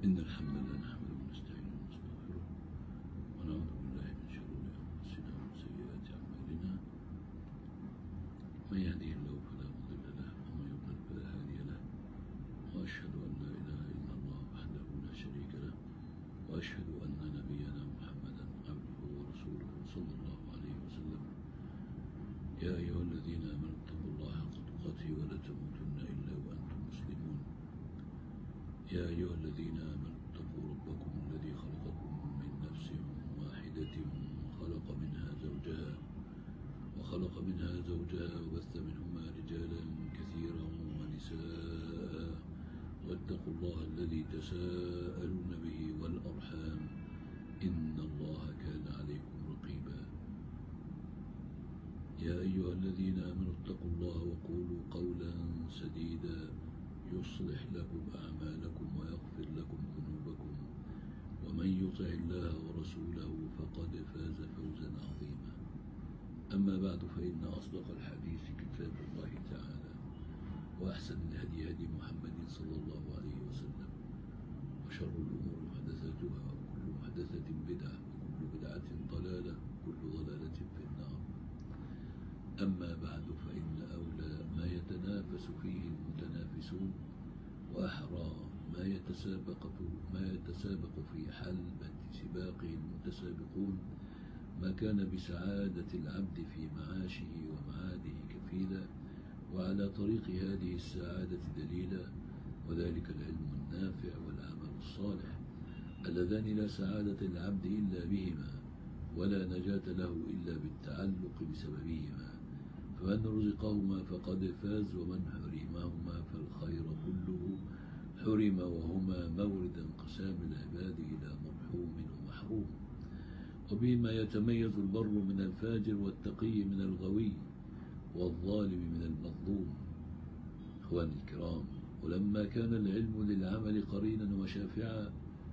إن الحمد لله نحمده ونستعينه ونستغفره ونعوذ بالله من شرور أنفسنا ومن سيئات أعمالنا من يهده الله فلا مضل له ومن يضلل فلا هادي له وأشهد أن لا إله إلا الله وحده لا شريك له وأشهد أن نبينا محمدا عبده ورسوله صلى الله عليه وسلم يا أيها الذين آمنوا اتقوا الله حق تقاته ولا تموتن إلا وأنتم مسلمون يا أيها الذين آمنوا اتقوا ربكم الذي خلقكم من نفس واحدة وخلق منها زوجها وخلق منها زوجها وبث منهما رجالا كثيرا ونساء واتقوا الله الذي تساءلون به والأرحام إن الله كان عليكم رقيبا يا أيها الذين آمنوا اتقوا الله وقولوا قولا سديدا يصلح لكم أعمالكم ويغفر لكم ذنوبكم ومن يطع الله ورسوله فقد فاز فوزا عظيما أما بعد فإن أصدق الحديث كتاب الله تعالى وأحسن الهدي هدي محمد صلى الله عليه وسلم وشر الأمور محدثاتها وكل محدثة بدعة وكل بدعة ضلالة وكل ضلالة في النار أما بعد فإن أولى ما يتنافس فيه المتنافسون وأحرى ما يتسابق ما يتسابق في حلبة سباقه المتسابقون ما كان بسعادة العبد في معاشه ومعاده كفيلا وعلى طريق هذه السعادة دليلا وذلك العلم النافع والعمل الصالح اللذان لا سعادة العبد إلا بهما ولا نجاة له إلا بالتعلق بسببهما فمن رزقهما فقد فاز ومن حرمهما فالخير كله حرم وهما مورد انقسام العباد إلى مرحوم ومحروم وبهما يتميز البر من الفاجر والتقي من الغوي والظالم من المظلوم إخواني الكرام ولما كان العلم للعمل قرينا وشافعا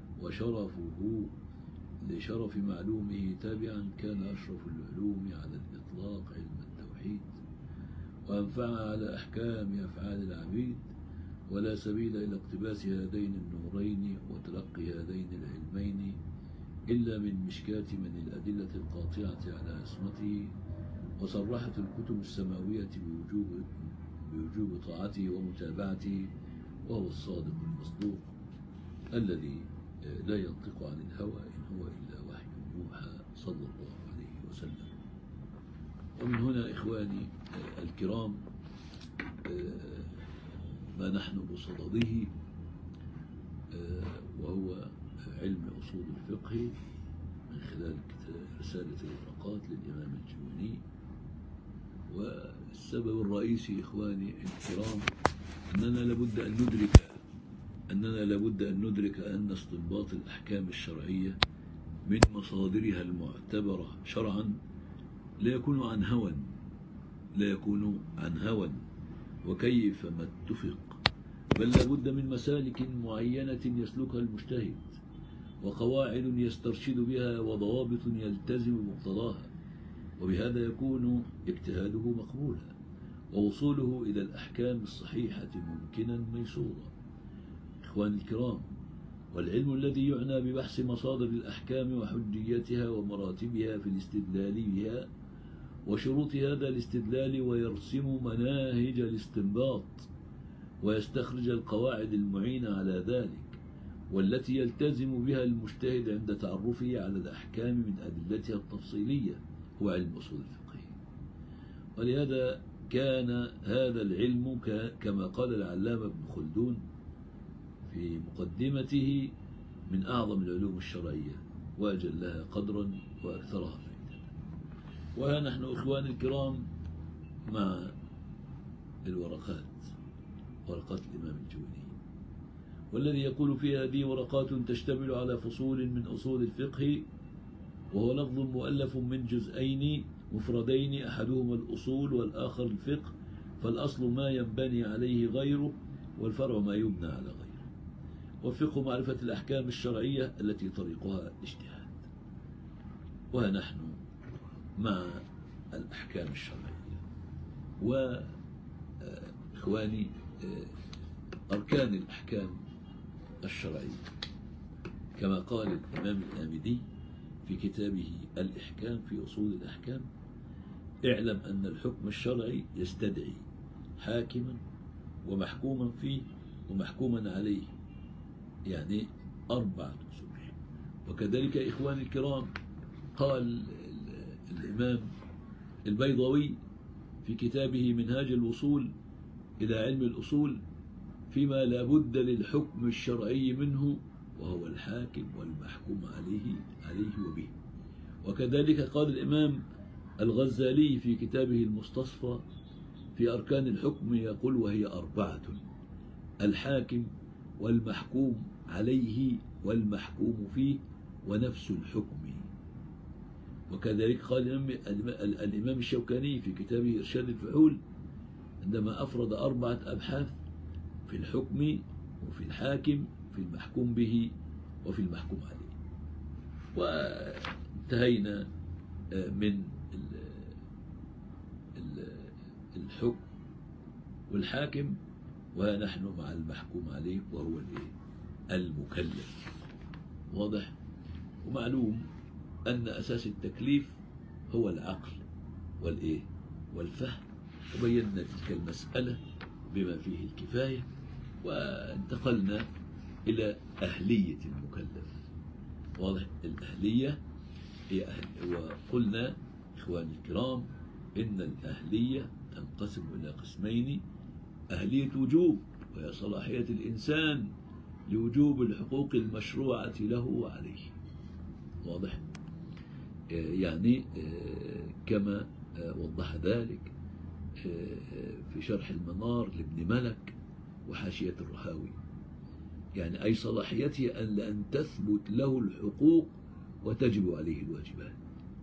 وشرفه لشرف معلومه تابعا كان أشرف العلوم على الإطلاق علم التوحيد وأنفعها على أحكام أفعال العبيد ولا سبيل إلى اقتباس هذين النورين وتلقي هذين العلمين إلا من مشكاة من الأدلة القاطعة على عصمته وصرحت الكتب السماوية بوجوب, بوجوب طاعته ومتابعته وهو الصادق المصدوق الذي لا ينطق عن الهوى إن هو إلا وحي يوحى صلى الله عليه وسلم ومن هنا إخواني الكرام ما نحن بصدده وهو علم أصول الفقه من خلال رسالة الورقات للإمام الجويني والسبب الرئيسي إخواني الكرام أننا لابد أن ندرك أننا لابد أن ندرك أن استنباط الأحكام الشرعية من مصادرها المعتبرة شرعا لا يكون عن هوى لا يكون عن هوى وكيف ما اتفق بل لابد من مسالك معينة يسلكها المجتهد وقواعد يسترشد بها وضوابط يلتزم مقتضاها وبهذا يكون اجتهاده مقبولا ووصوله إلى الأحكام الصحيحة ممكنا ميسورا إخواني الكرام والعلم الذي يعنى ببحث مصادر الأحكام وحجيتها ومراتبها في الاستدلال بها وشروط هذا الاستدلال ويرسم مناهج الاستنباط ويستخرج القواعد المعينة على ذلك والتي يلتزم بها المجتهد عند تعرفه على الأحكام من أدلتها التفصيلية هو علم أصول الفقه ولهذا كان هذا العلم كما قال العلامة ابن خلدون في مقدمته من أعظم العلوم الشرعية وأجلها قدرا وأكثرها فائدة وها نحن إخواني الكرام مع الورقات ورقات الإمام الجويني والذي يقول فيها هذه ورقات تشتمل على فصول من أصول الفقه وهو لفظ مؤلف من جزئين مفردين أحدهما الأصول والآخر الفقه فالأصل ما ينبني عليه غيره والفرع ما يبنى على غيره وفقه معرفة الأحكام الشرعية التي طريقها الاجتهاد ونحن مع الأحكام الشرعية وإخواني أركان الأحكام الشرعية كما قال الإمام الآمدي في كتابه الإحكام في أصول الأحكام اعلم أن الحكم الشرعي يستدعي حاكما ومحكوما فيه ومحكوما عليه يعني أربعة أصول وكذلك إخواني الكرام قال ال- الإمام البيضاوي في كتابه منهاج الوصول إلى علم الأصول فيما لا بد للحكم الشرعي منه وهو الحاكم والمحكوم عليه عليه وبه وكذلك قال الإمام الغزالي في كتابه المستصفى في أركان الحكم يقول وهي أربعة الحاكم والمحكوم عليه والمحكوم فيه ونفس الحكم وكذلك قال الإمام- الإمام الشوكاني في كتابه إرشاد الفحول عندما أفرد أربعة أبحاث في الحكم وفي الحاكم في المحكوم به وفي المحكوم عليه وانتهينا آه، من ال- ال- الحكم والحاكم ونحن مع المحكوم عليه وهو الإيه؟ المكلف واضح ومعلوم أن أساس التكليف هو العقل والإيه والفهم وبينا تلك المسألة بما فيه الكفاية وانتقلنا إلى أهلية المكلف واضح الأهلية هي أهل وقلنا إخواني الكرام إن الأهلية تنقسم إلى قسمين أهلية وجوب وهي صلاحية الإنسان لوجوب الحقوق المشروعة له وعليه واضح آه، يعني آه، كما آه، وضح ذلك آه، في شرح المنار لابن ملك وحاشية الرهاوي يعني أي صلاحيته أن أن تثبت له الحقوق وتجب عليه الواجبات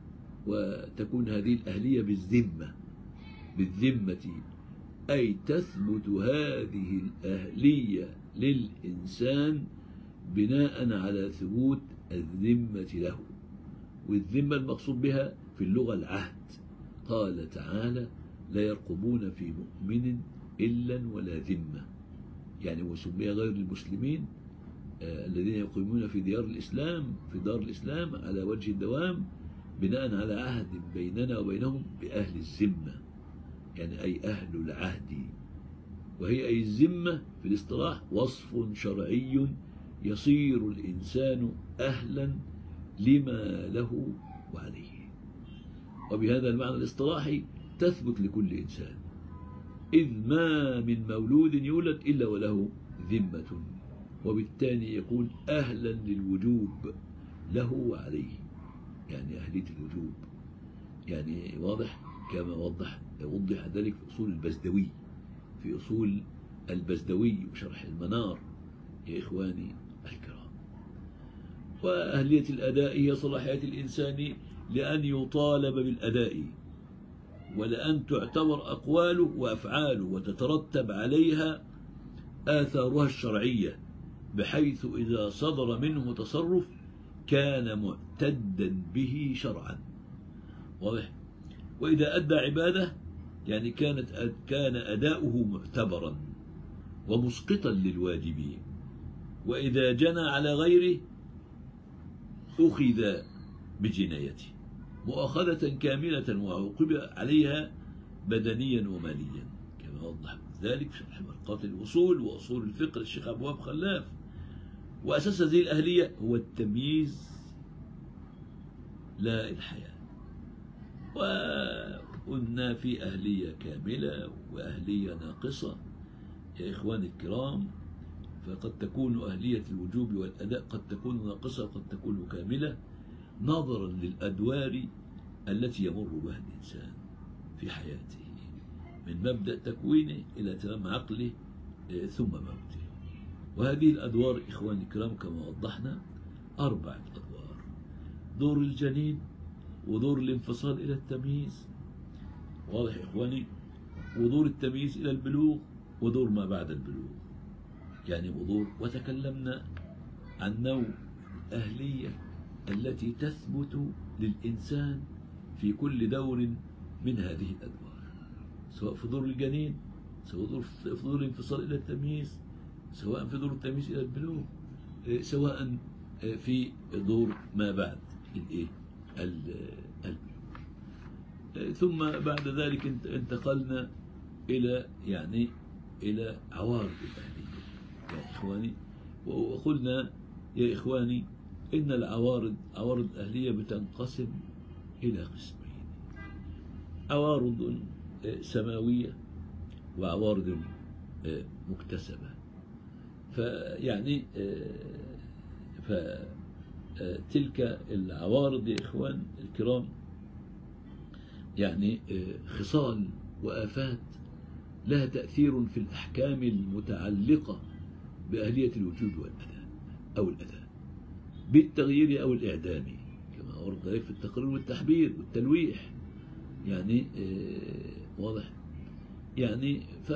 وتكون هذه الأهلية بالذمة بالذمة أي تثبت هذه الأهلية للإنسان بناء على ثبوت الذمة له والذمة المقصود بها في اللغة العهد قال تعالى لا يرقبون في مؤمن إلا ولا ذمة يعني وسمي غير المسلمين آه، الذين يقيمون في ديار الإسلام في دار الإسلام على وجه الدوام بناء على عهد بيننا وبينهم بأهل الذمة يعني أي أهل العهد وهي أي الذمة في الاصطلاح وصف شرعي يصير الإنسان أهلا لما له وعليه وبهذا المعنى الاصطلاحي تثبت لكل إنسان إذ ما من مولود يولد إلا وله ذمة وبالتالي يكون أهلا للوجوب له وعليه يعني أهلية الوجوب يعني واضح كما وضح وضح ذلك في أصول البزدوي في أصول البزدوي وشرح المنار يا إخواني الكرام وأهلية الأداء هي صلاحية الإنسان لأن يطالب بالأداء ولأن تعتبر أقواله وأفعاله وتترتب عليها آثارها الشرعية بحيث إذا صدر منه تصرف كان معتدا به شرعا واضح وإذا أدى عبادة يعني كانت كان أداؤه معتبرا ومسقطا للواجبين وإذا جنى على غيره أخذ بجنايته مؤاخذة كاملة وعوقب عليها بدنيا وماليا كما وضح ذلك في شرح مرقات الوصول وأصول الفقه للشيخ أبو وهب خلاف وأساس هذه الأهلية هو التمييز لا الحياة وقلنا في أهلية كاملة وأهلية ناقصة يا إخواني الكرام فقد تكون أهلية الوجوب والأداء قد تكون ناقصة وقد تكون كاملة نظرا للأدوار التي يمر بها الإنسان في حياته من مبدأ تكوينه إلى تمام عقله آه، ثم موته وهذه الأدوار إخواني الكرام كما وضحنا أربعة أدوار دور الجنين ودور الانفصال إلى التمييز واضح يا إخواني ودور التمييز إلى البلوغ ودور ما بعد البلوغ يعني ودور وتكلمنا عن نوع الأهلية التي تثبت للإنسان في كل دور من هذه الأدوار سواء في دور الجنين سواء دور- في دور الانفصال إلى التمييز سواء في دور التمييز إلى البلوغ إيه، سواء آه، في دور ما بعد الايه ال- البلوغ آه، ثم بعد ذلك انت- انتقلنا الى يعني الى عوارض الاهليه يا اخواني وقلنا يا اخواني ان العوارض عوارض الاهليه بتنقسم الى قسمين عوارض آه، سماويه وعوارض آه، مكتسبه فيعني فتلك العوارض يا إخوان الكرام يعني آه، خصال وآفات لها تأثير في الأحكام المتعلقة بأهلية الوجود والأداء أو الأداء بالتغيير أو الإعدام كما ورد ذلك في التقرير والتحبير والتلويح يعني آه، واضح يعني ف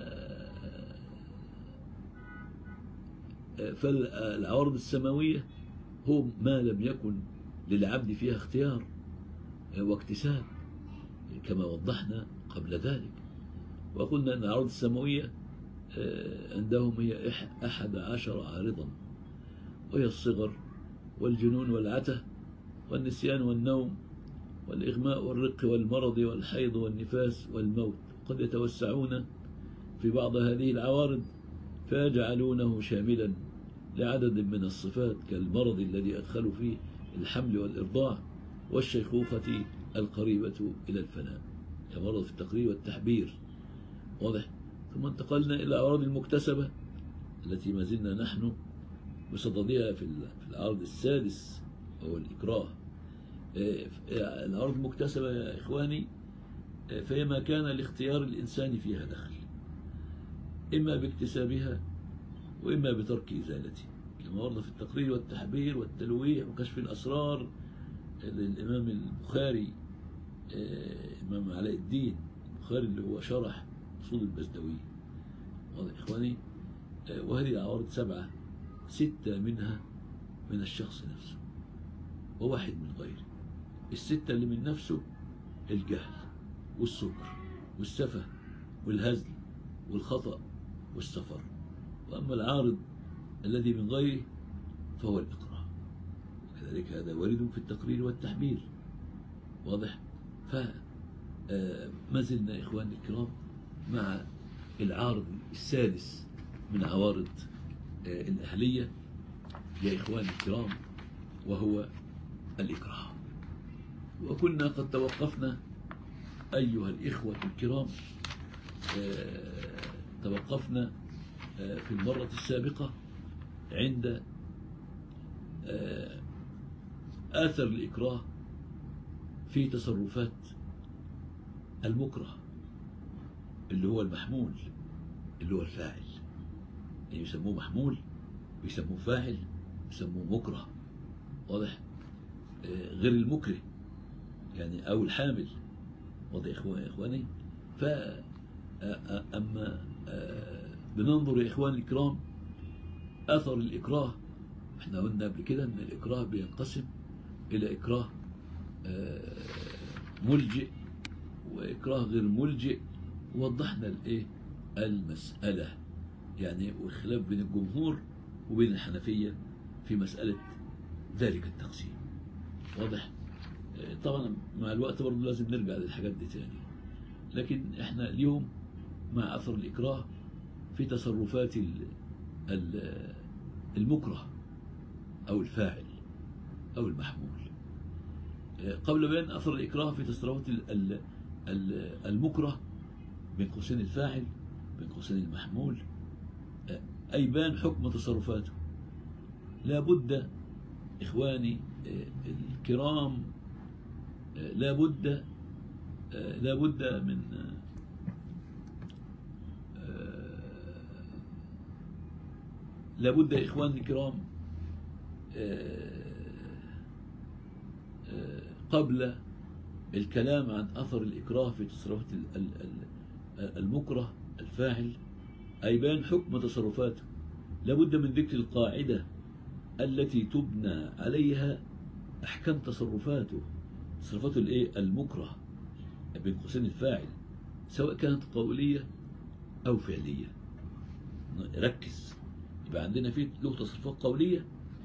فالعوارض السماوية هو ما لم يكن للعبد فيها اختيار واكتساب كما وضحنا قبل ذلك وقلنا أن العوارض السماوية آه، عندهم هي إح- أحد عشر عارضا وهي الصغر والجنون والعته والنسيان والنوم والإغماء والرق والمرض والحيض والنفاس والموت قد يتوسعون في بعض هذه العوارض فيجعلونه شاملا لعدد من الصفات كالمرض الذي أدخلوا فيه الحمل والإرضاع والشيخوخة القريبة إلى الفناء كما ورد في التقرير والتحبير واضح ثم انتقلنا إلى الأعراض المكتسبة التي ما زلنا نحن بصددها في ال- في العرض السادس وهو الإكراه آه، آه، الأعراض المكتسبة يا إخواني آه، فهي ما كان لاختيار الإنسان فيها دخل إما باكتسابها وإما بترك إزالته كما ورد في التقرير والتحبير والتلويح وكشف الأسرار للإمام البخاري آه، إمام علاء الدين البخاري اللي هو شرح أصول البزدوية واضح يا إخواني آه، وهذه العوارض سبعة ستة منها من الشخص نفسه وواحد من غيره الستة اللي من نفسه الجهل والسكر والسفه والهزل والخطأ والسفر وأما العارض الذي من غيره فهو الإقرار وكذلك هذا وارد في التقرير والتحبير واضح فما زلنا إخواني الكرام مع العارض السادس من عوارض آه، الأهلية يا إخواني الكرام وهو الإكراه وكنا قد توقفنا أيها الإخوة الكرام آه، توقفنا آه، في المرة السابقة عند آه، آثر الإكراه في تصرفات المكره اللي هو المحمول اللي هو الفاعل يعني يسموه محمول بيسموه فاعل يسموه مكره واضح آه، غير المكره يعني أو الحامل واضح يا إخواني إخواني ف آه، آه، أما آه، بننظر يا إخواني الكرام أثر الإكراه احنا قلنا قبل كده أن الإكراه بينقسم إلى إكراه آه، ملجئ وإكراه غير ملجئ وضحنا الإيه المسألة يعني وخلاف بين الجمهور وبين الحنفية في مسألة ذلك التقسيم واضح آه، طبعا مع الوقت برضه لازم نرجع للحاجات دي تاني لكن احنا اليوم مع أثر الإكراه في تصرفات ال- ال- المكره أو الفاعل أو المحمول آه، قبل بيان أثر الإكراه في تصرفات ال- ال- ال- المكره بين قوسين الفاعل بين قوسين المحمول آه، أي بيان حكم تصرفاته لا بد إخواني آه، الكرام آه، لا بد آه، لا بد من آه، لا بد يا إخواني الكرام آه، آه، قبل الكلام عن أثر الإكراه في تصرفات ال- ال- ال- المكره الفاعل أي بيان حكم تصرفاته لابد من ذكر القاعدة التي تبنى عليها أحكام تصرفاته تصرفاته الإيه المكره بين قوسين الفاعل سواء كانت قولية أو فعلية ركز يبقى عندنا في له تصرفات قولية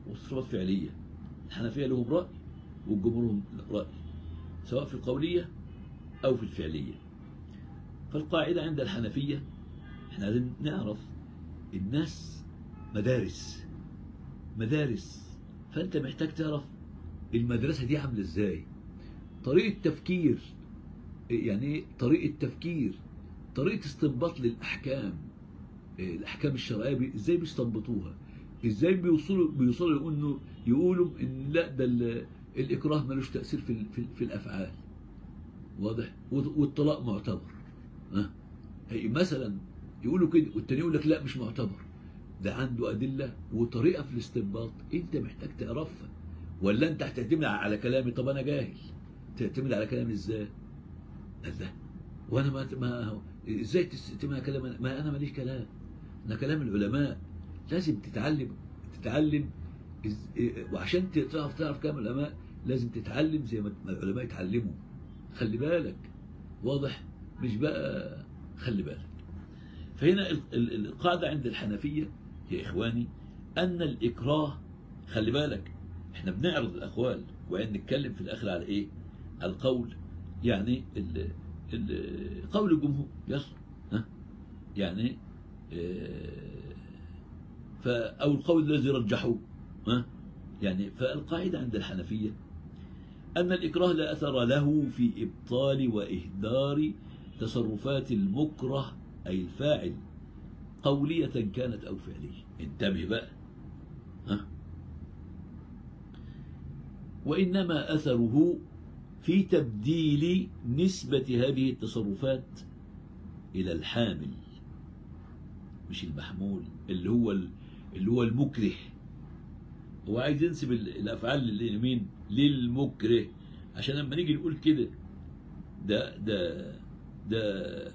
وتصرفات فعلية الحنفية لهم رأي والجمهور لهم رأي سواء في القولية أو في الفعلية فالقاعدة عند الحنفية احنا عايزين نعرف الناس مدارس مدارس فأنت محتاج تعرف المدرسة دي عاملة ازاي طريقة تفكير يعني ايه طريقة تفكير طريقة استنباط للأحكام إيه الأحكام الشرعية بي- ازاي بيستنبطوها ازاي بيوصلوا بيوصلوا يقولوا انه يقولوا ان لا ده ال- الإكراه ملوش تأثير في ال- في, ال- في الأفعال واضح وال- والطلاق معتبر ها هي مثلا يقولوا كده والتاني يقول لك لا مش معتبر ده عنده أدلة وطريقة في الاستنباط أنت محتاج تعرفها ولا أنت هتعتمد على كلامي طب أنا جاهل تعتمد على كلامي إزاي؟ قال ده وأنا ما ما إزاي تعتمد على كلام أنا؟ ما أنا ماليش كلام أنا كلام العلماء لازم تتعلم تتعلم إز... إيه، وعشان تعرف تعرف كلام العلماء لازم تتعلم زي ما العلماء يتعلموا خلي بالك واضح مش بقى خلي بالك فهنا ال- ال- القاعدة عند الحنفية يا إخواني أن الإكراه خلي بالك احنا بنعرض الأقوال وبعدين نتكلم في الآخر على إيه على القول يعني ال ال قول الجمهور يصل ها يعني آه، ف أو القول الذي رجحوه ها يعني فالقاعدة عند الحنفية أن الإكراه لا أثر له في إبطال وإهدار تصرفات المكره أي الفاعل قولية كانت أو فعلية انتبه بقى ها وإنما أثره في تبديل نسبة هذه التصرفات إلى الحامل مش المحمول اللي هو ال- اللي هو المكره هو عايز ينسب ال- الأفعال لمين للمكره عشان لما نيجي نقول كده ده ده ده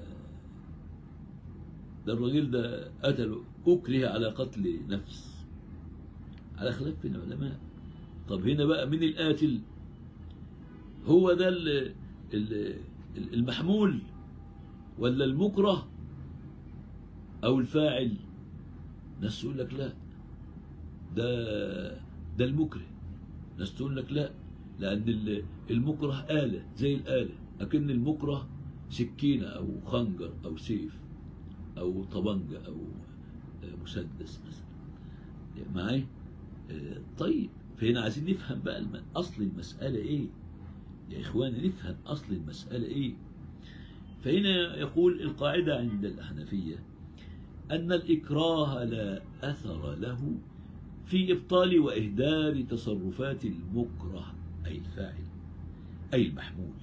ده الراجل ده قتله أكره على قتل نفس على خلاف بين العلماء طب هنا بقى من القاتل هو ده ال- ال- المحمول ولا المكره أو الفاعل ناس تقول لك لا ده ده المكره ناس تقول لك لا لأن ال- المكره آلة زي الآلة لكن المكره سكينة أو خنجر أو سيف أو طبنجة أو مسدس مثلا معايا آه، طيب فهنا عايزين نفهم بقى الم- أصل المسألة إيه يا إخواني نفهم أصل المسألة إيه فهنا يقول القاعدة عند الأحنفية أن الإكراه لا أثر له في إبطال وإهدار تصرفات المكره أي الفاعل أي المحمول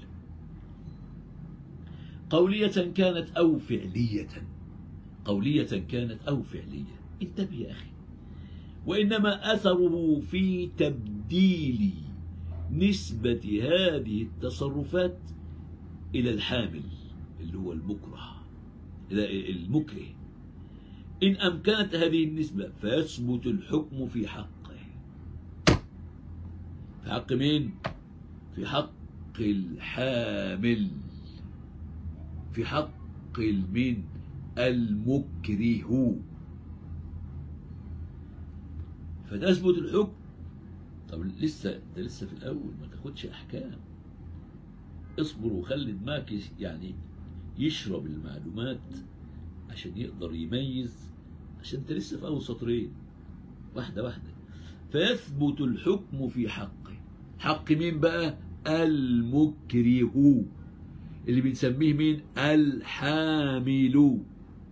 قولية كانت أو فعلية قولية كانت أو فعلية انتبه يا أخي وإنما أثره في تبديل نسبة هذه التصرفات إلى الحامل اللي هو المكره إلى المكره إن أمكنت هذه النسبة فيثبت الحكم في حقه في حق مين؟ في حق الحامل في حق المين؟ المكره فتثبت الحكم طب لسه ده لسه في الأول ما تاخدش أحكام اصبر وخلي دماغك يش- يعني يشرب المعلومات عشان يقدر يميز عشان انت لسه في أول سطرين واحدة واحدة فيثبت الحكم في حقه حق مين بقى المكره اللي بنسميه مين الحامل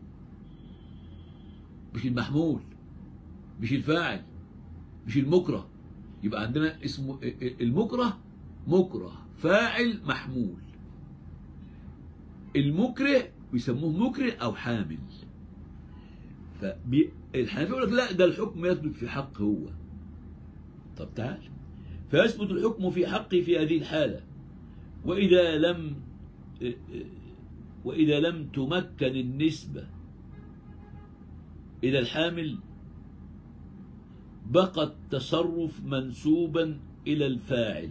مش المحمول مش الفاعل مش المكره يبقى عندنا اسمه المكره مكره فاعل محمول المكره بيسموه مكره او حامل فالحنفيه يقول لك لا ده الحكم يثبت في حق هو طب تعال فيثبت الحكم في حقه في هذه الحالة وإذا لم وإذا لم تمكن النسبة إلى الحامل بقى التصرف منسوبا إلى الفاعل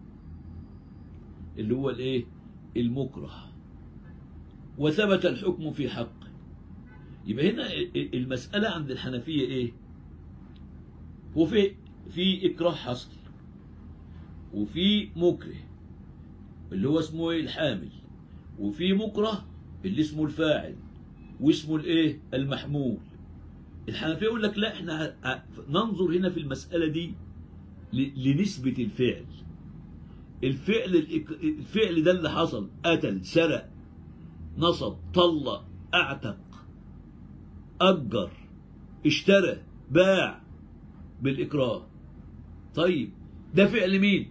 اللي هو الإيه المكره وثبت الحكم في حقه يبقى هنا المسألة عند الحنفية إيه هو في في إكراه حصل وفي مكره اللي هو اسمه ايه الحامل وفي مكره اللي اسمه الفاعل واسمه الايه المحمول الحنفية يقول لك لا احنا ه- ه- ننظر هنا في المسألة دي ل- لنسبة الفعل الفعل الإك- الفعل ده اللي حصل قتل سرق نصب طلق اعتق اجر اشترى باع بالاكراه طيب ده فعل مين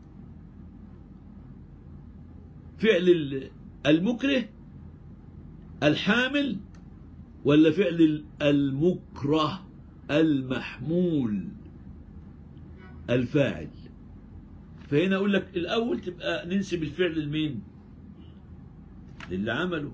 فعل ال- المكره الحامل ولا فعل ال- المكره المحمول الفاعل فهنا اقول لك الاول تبقى ننسب الفعل لمين للي عمله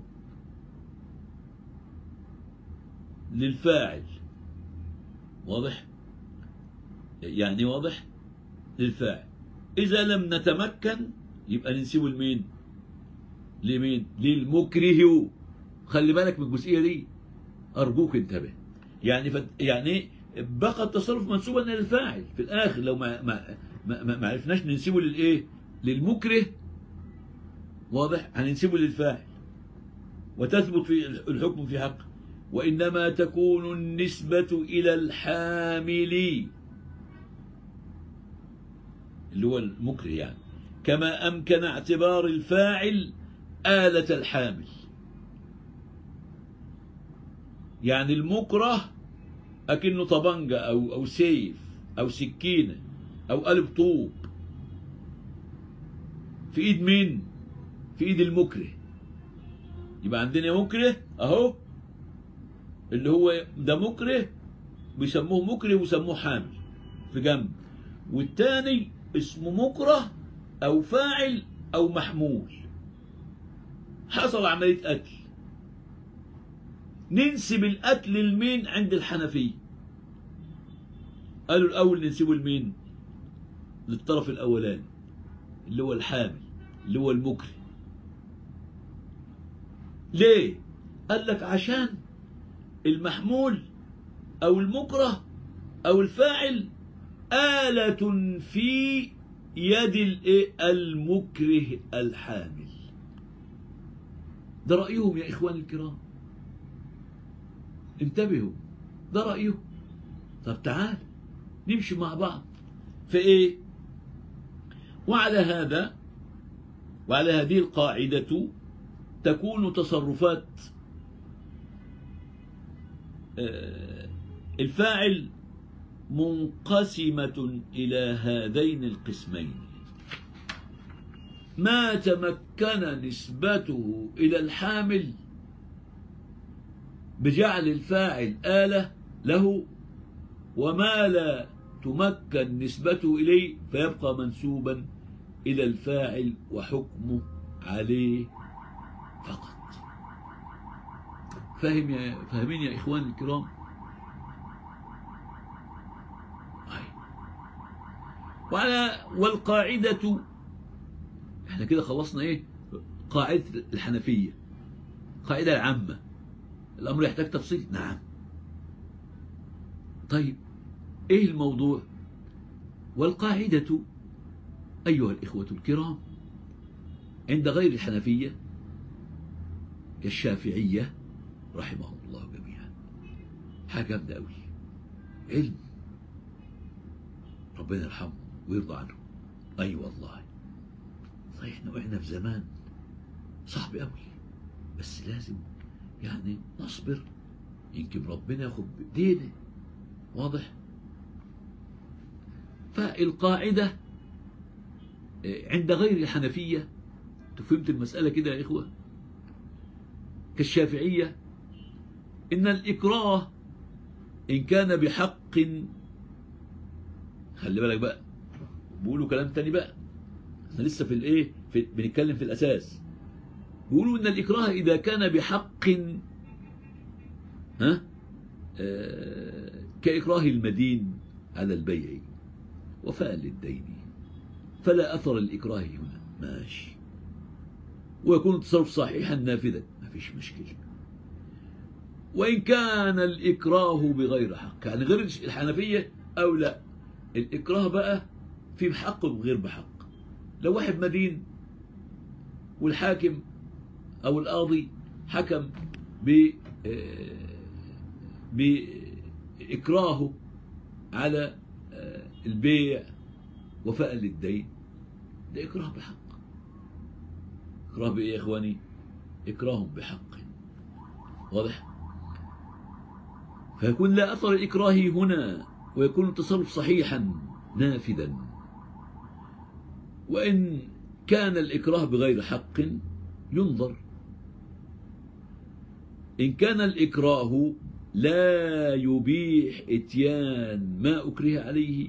للفاعل واضح يعني واضح للفاعل اذا لم نتمكن يبقى ننسبه لمين لمين للمكره خلي بالك من الجزئيه دي ارجوك انتبه يعني فت... يعني إيه؟ بقى التصرف منسوبا للفاعل في الاخر لو ما ما ما, ما ما عرفناش ننسبه للايه للمكره واضح هننسبه للفاعل وتثبت في الحكم في حقه وانما تكون النسبه الى الحامل اللي هو المكره يعني كما امكن اعتبار الفاعل آلة الحامل يعني المكره أكنه طبنجة أو أو سيف أو سكينة أو قلب طوب في إيد مين؟ في إيد المكره يبقى عندنا مكره أهو اللي هو ده مكره بيسموه مكره ويسموه حامل في جنب والتاني اسمه مكره أو فاعل أو محمول حصل عملية قتل ننسب القتل لمين عند الحنفية قالوا الأول ننسبه لمين للطرف الأولاني اللي هو الحامل اللي هو المكره ليه قال لك عشان المحمول أو المكره أو الفاعل آلة في يد الإيه؟ المكره الحامل ده رأيهم يا إخواني الكرام انتبهوا ده رأيهم طب تعال نمشي مع بعض في إيه وعلى هذا وعلى هذه القاعدة تكون تصرفات آه، الفاعل منقسمة إلى هذين القسمين ما تمكن نسبته إلى الحامل بجعل الفاعل آلة له وما لا تمكن نسبته إليه فيبقى منسوبا إلى الفاعل وحكمه عليه فقط فاهم يا فاهمين يا إخواني الكرام أي. وعلى والقاعدة احنا كده خلصنا ايه قاعدة الحنفية قاعدة العامة الأمر يحتاج تفصيل نعم طيب ايه الموضوع والقاعدة أيها الإخوة الكرام عند غير الحنفية كالشافعية رحمهم الله جميعا حاجة جامدة أوي علم ربنا يرحمه ويرضى عنه أي أيوة والله صحيح احنا وقعنا في زمان صعب قوي بس لازم يعني نصبر يمكن ربنا ياخد بايدينا واضح فالقاعدة عند غير الحنفية فهمت المسألة كده يا إخوة كالشافعية إن الإكراه إن كان بحق خلي بالك بقى بيقولوا كلام تاني بقى احنا لسه في الايه في بنتكلم في الاساس بيقولوا ان الاكراه اذا كان بحق ها آه كاكراه المدين على البيع وفاء للدين فلا اثر الاكراه هنا ماشي ويكون التصرف صحيحا نافذا ما فيش مشكله وان كان الاكراه بغير حق يعني غير الحنفيه او لا الإكراه بقى في بحق وغير بحق لو واحد مدين والحاكم أو القاضي حكم ب بإكراهه على البيع وفاء للدين ده إكراه بحق إكراه بإيه يا إخواني إكراه بحق واضح فيكون لا أثر الإكراه هنا ويكون التصرف صحيحا نافذا وإن كان الإكراه بغير حق ينظر إن كان الإكراه لا يبيح إتيان ما أكره عليه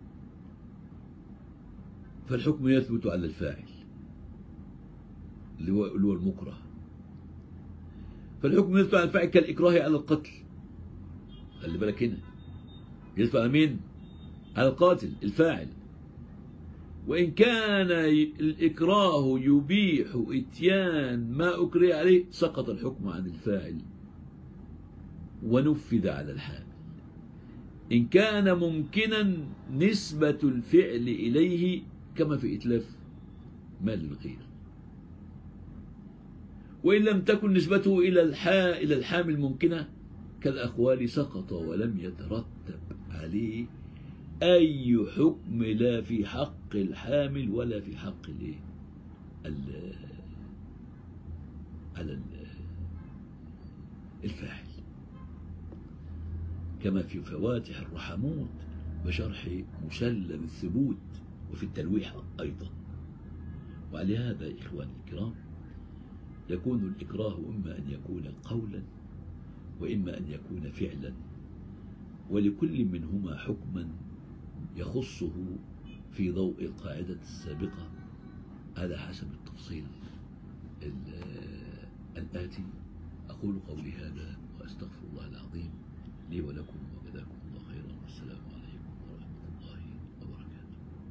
فالحكم يثبت على الفاعل اللي هو اللي هو المكره فالحكم يثبت على الفاعل كالإكراه على القتل خلي بالك هنا يثبت على مين؟ على القاتل الفاعل وإن كان الإكراه يبيح إتيان ما أكره عليه سقط الحكم عن الفاعل ونفذ على الحامل إن كان ممكنا نسبة الفعل إليه كما في إتلاف مال الغير وإن لم تكن نسبته إلى الحا إلى الحامل ممكنة كالأقوال سقط ولم يترتب عليه أي حكم لا في حق الحامل ولا في حق الايه على الفاعل كما في فواتح الرحموت وشرح مسلم الثبوت وفي التلويح أيضا وعلى هذا إخواني الكرام يكون الإكراه إما أن يكون قولا وإما أن يكون فعلا ولكل منهما حكما يخصه في ضوء القاعدة السابقة على حسب التفصيل الآتي أقول قولي هذا وأستغفر الله العظيم لي ولكم